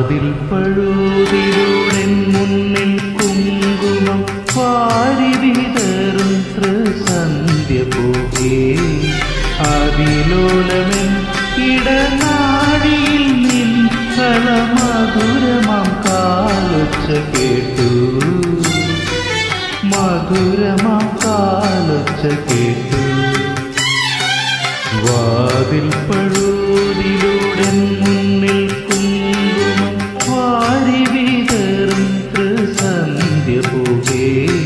വാതിൽ പഴുതിലൂടെ മുന്നിൽ കുങ്കുമം വാരി വിതറും സന്ധ്യ പോകേ അതിലോലമൻ ഇടനാഴിയിൽ നിൻ കളമധുരമാം കാലൊച്ച കേട്ടു മധുരമാം കാലൊച്ച കേട്ടു വാതിൽ പഴുതിലൂടെ മുന്നിൽ കുങ്കുമം വാരി വിതറും സന്ധ്യ പോകേ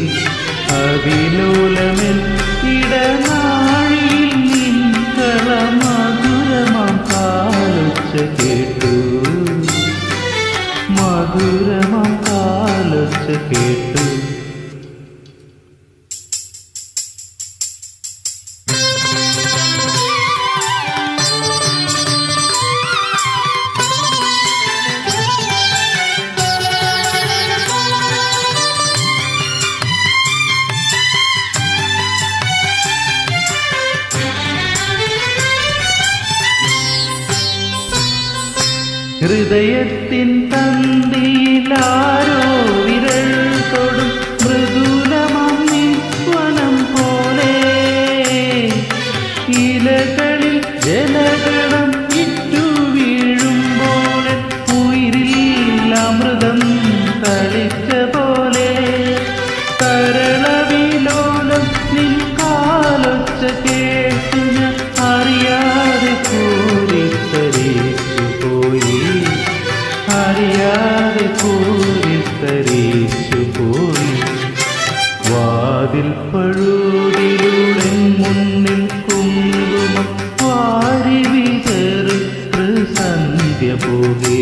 അവിലോലമൻ ഇടനാഴിയിൽ നിൻകള മധുരമാം കാലൊച്ച കേട്ടു മധുരമാം കാലൊച്ച കേട്ടു ഹൃദയത്തിൻ തന്തിയിലാരോ വിരൽ തൊടും മൃദുലമാം നിസ്വനം പോലെ ഇലകളിൽ ജലഗണം ഇറ്റു വീഴുമ്പോൾ ഉയിരിൽ അമൃതം തളിച്ച പോലെ തരളവിലോലം നിൻ കാലൊച്ച കേട്ടു ഞാൻ അറിയാതെ കോരിത്തരിച്ചു പോയി അറിയാതെ കോരിത്തരിച്ചു പോയി വാതിൽ പഴുതിലൂടെ മുന്നിൽ കുങ്കുമം വാരി വിതറി സന്ധ്യ പോകേ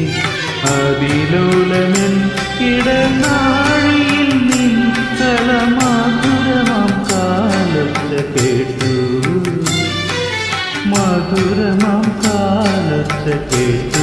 അതിലോലമൻ ഇടനാഴിയിൽ നിൻ കളമാധുരമാം കാലൊച്ച കേട്ടു മധുരമാം കാലൊച്ച കേട്ടു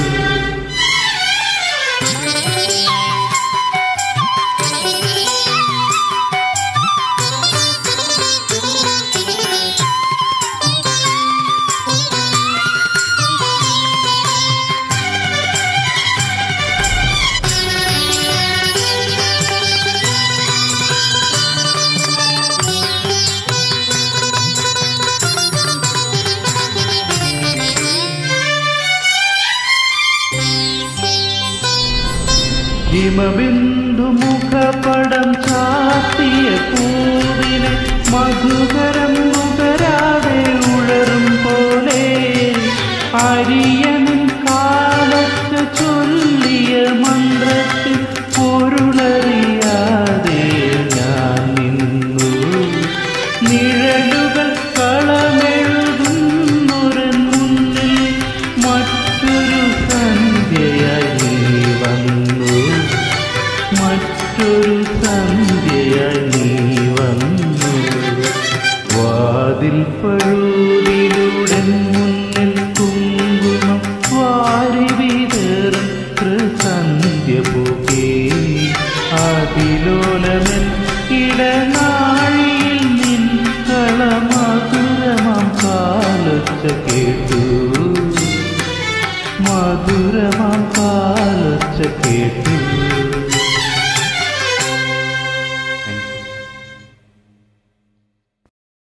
ഹിമബിന്ദു മുഖപടം ചാത്തിയ പൂവിനെ മധുകരം നുകരാതെ ഉഴറും പോലെ അരിയനിൻ കാലത്ത് ചൊല്ലിയ മന്ത്രത്തിൽ പൊരുളറിയാതെ ഞാൻ നിന്നു നിഴലുകൾ കളമെഴുതുന്നൊരു മുന്നിൽ മറ്റൊരു സന്ധ്യയായി നീ വന്നു മറ്റൊരു സന്ധ്യയായി നീ വന്നു വാതിൽ പഴുതിലൂടെ മുന്നിൽ കുങ്കുമം വാരി വിതറും സന്ധ്യ പോകേ അതിലോലമൻ ഇടനാഴിയിൽ നിൻ കളമധുരമാം കാലൊച്ച കേട്ടു മധുരമാം കാലൊച്ച കേട്ടു